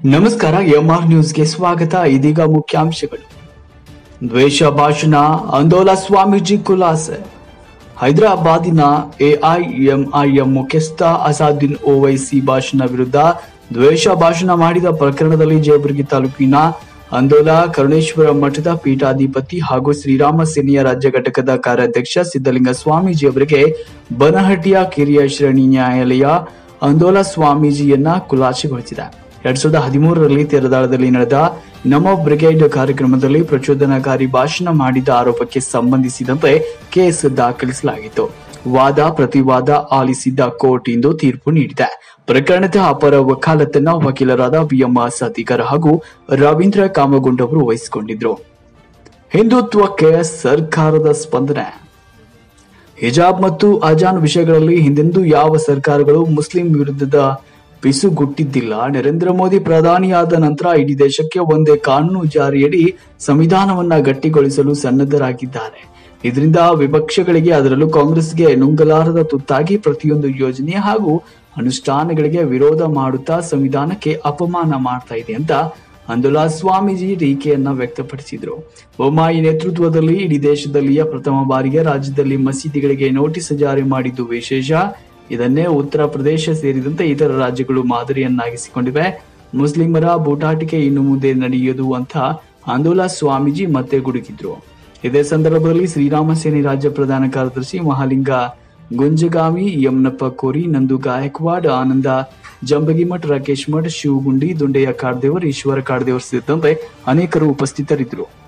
ನಮಸ್ಕಾರ ಎಂಆರ್ ನ್ಯೂಸ್ಗೆ ಸ್ವಾಗತ ಇದೀಗ ಮುಖ್ಯಾಂಶಗಳು ದ್ವೇಷ ಭಾಷಣ ಅಂದೋಲ ಸ್ವಾಮೀಜಿ ಖುಲಾಸೆ ಹೈದರಾಬಾದಿನ ಎಐಎಂಐಎಂ ಮುಖ್ಯಸ್ಥ ಅಸಾದುದ್ದೀನ್ ಓವೈಸಿ ಭಾಷಣ ವಿರುದ್ಧ ದ್ವೇಷ ಭಾಷಣ ಮಾಡಿದ ಪ್ರಕರಣದಲ್ಲಿ ಜೇಬುರ್ಗಿ ತಾಲೂಕಿನ ಅಂದೋಲ ಕರುಣೇಶ್ವರ ಮಠದ ಪೀಠಾಧಿಪತಿ ಹಾಗೂ ಶ್ರೀರಾಮ ಸೇನೆಯ ರಾಜ್ಯ ಘಟಕದ ಕಾರ್ಯಾಧ್ಯಕ್ಷ ಸಿದ್ದಲಿಂಗ ಸ್ವಾಮೀಜಿ ಅವರಿಗೆ ಬನಹಟ್ಟಿಯ ಕಿರಿಯ ಶ್ರೇಣಿ ನ್ಯಾಯಾಲಯ ಅಂದೋಲ ಸ್ವಾಮೀಜಿಯನ್ನ ಖುಲಾಸೆಗೊಳಿಸಿದೆ ಎರಡ್ ಸಾವಿರದ ಹದಿಮೂರರಲ್ಲಿ ತೆರದಾಳದಲ್ಲಿ ನಡೆದ ನಮೋ ಬ್ರಿಗೇಡ್ ಕಾರ್ಯಕ್ರಮದಲ್ಲಿ ಪ್ರಚೋದನಕಾರಿ ಭಾಷಣ ಮಾಡಿದ ಆರೋಪಕ್ಕೆ ಸಂಬಂಧಿಸಿದಂತೆ ಕೇಸ್ ದಾಖಲಿಸಲಾಗಿತ್ತು ವಾದ ಪ್ರತಿವಾದ ಆಲಿಸಿದ್ದ ಕೋರ್ಟ್ ಇಂದು ತೀರ್ಪು ನೀಡಿದೆ ಪ್ರಕರಣದ ಅಪರ ವಕಾಲತನ್ನ ವಕೀಲರಾದ ಬಿಎಂ ಸತಿಕರ್ ಹಾಗೂ ರವೀಂದ್ರ ಕಾಮಗೊಂಡ್ ಅವರು ವಹಿಸಿಕೊಂಡಿದ್ರು ಹಿಂದುತ್ವಕ್ಕೆ ಸರ್ಕಾರದ ಸ್ಪಂದನೆ ಹಿಜಾಬ್ ಮತ್ತು ಅಜಾನ್ ವಿಷಯಗಳಲ್ಲಿ ಹಿಂದೆಂದೂ ಯಾವ ಸರ್ಕಾರಗಳು ಮುಸ್ಲಿಂ ವಿರುದ್ಧದ ಪಿಸುಗುಟ್ಟಿದ್ದಿಲ್ಲ ನರೇಂದ್ರ ಮೋದಿ ಪ್ರಧಾನಿಯಾದ ನಂತರ ಇಡೀ ದೇಶಕ್ಕೆ ಒಂದೇ ಕಾನೂನು ಜಾರಿಯಡಿ ಸಂವಿಧಾನವನ್ನ ಗಟ್ಟಿಗೊಳಿಸಲು ಸನ್ನದ್ಧರಾಗಿದ್ದಾರೆ ಇದರಿಂದ ವಿಪಕ್ಷಗಳಿಗೆ ಅದರಲ್ಲೂ ಕಾಂಗ್ರೆಸ್ಗೆ ನುಂಗಲಾರದ ತುತ್ತಾಗಿ ಪ್ರತಿಯೊಂದು ಯೋಜನೆ ಹಾಗೂ ಅನುಷ್ಠಾನಗಳಿಗೆ ವಿರೋಧ ಮಾಡುತ್ತಾ ಸಂವಿಧಾನಕ್ಕೆ ಅಪಮಾನ ಮಾಡ್ತಾ ಇದೆ ಅಂತ ಅಂದುಲಾ ಸ್ವಾಮೀಜಿ ಟೀಕೆಯನ್ನ ವ್ಯಕ್ತಪಡಿಸಿದ್ರು ಬೊಮ್ಮಾಯಿ ನೇತೃತ್ವದಲ್ಲಿ ಇಡೀ ದೇಶದಲ್ಲಿಯ ಪ್ರಥಮ ಬಾರಿಗೆ ರಾಜ್ಯದಲ್ಲಿ ಮಸೀದಿಗಳಿಗೆ ನೋಟಿಸ್ ಜಾರಿ ಮಾಡಿದ್ದು ವಿಶೇಷ ಇದನ್ನೇ ಉತ್ತರ ಪ್ರದೇಶ ಸೇರಿದಂತೆ ಇತರ ರಾಜ್ಯಗಳು ಮಾದರಿಯನ್ನಾಗಿಸಿಕೊಂಡಿವೆ ಮುಸ್ಲಿಮರ ಬೂಟಾಟಿಕೆ ಇನ್ನು ಮುಂದೆ ನಡೆಯುವುದು ಅಂತ ಅಂದೋಲಾ ಸ್ವಾಮೀಜಿ ಮತ್ತೆ ಗುಡುಗಿದ್ರು ಇದೇ ಸಂದರ್ಭದಲ್ಲಿ ಶ್ರೀರಾಮ ಸೇನೆ ರಾಜ್ಯ ಪ್ರಧಾನ ಕಾರ್ಯದರ್ಶಿ ಮಹಾಲಿಂಗ ಗುಂಜಗಾಮಿ ಯಮನಪ್ಪ ಕೋರಿ ನಂದು ಗಾಯಕ್ವಾಡ್ ಆನಂದ ಜಂಬಗಿಮಠ್ ರಾಕೇಶ್ ಮಠ್ ಶಿವಗುಂಡಿ ದುಂಡೆಯ ಕಾಡ್ದೇವರ್ ಈಶ್ವರ ಕಾಡ್ದೇವರ್ ಸೇರಿದಂತೆ ಅನೇಕರು ಉಪಸ್ಥಿತರಿದ್ದರು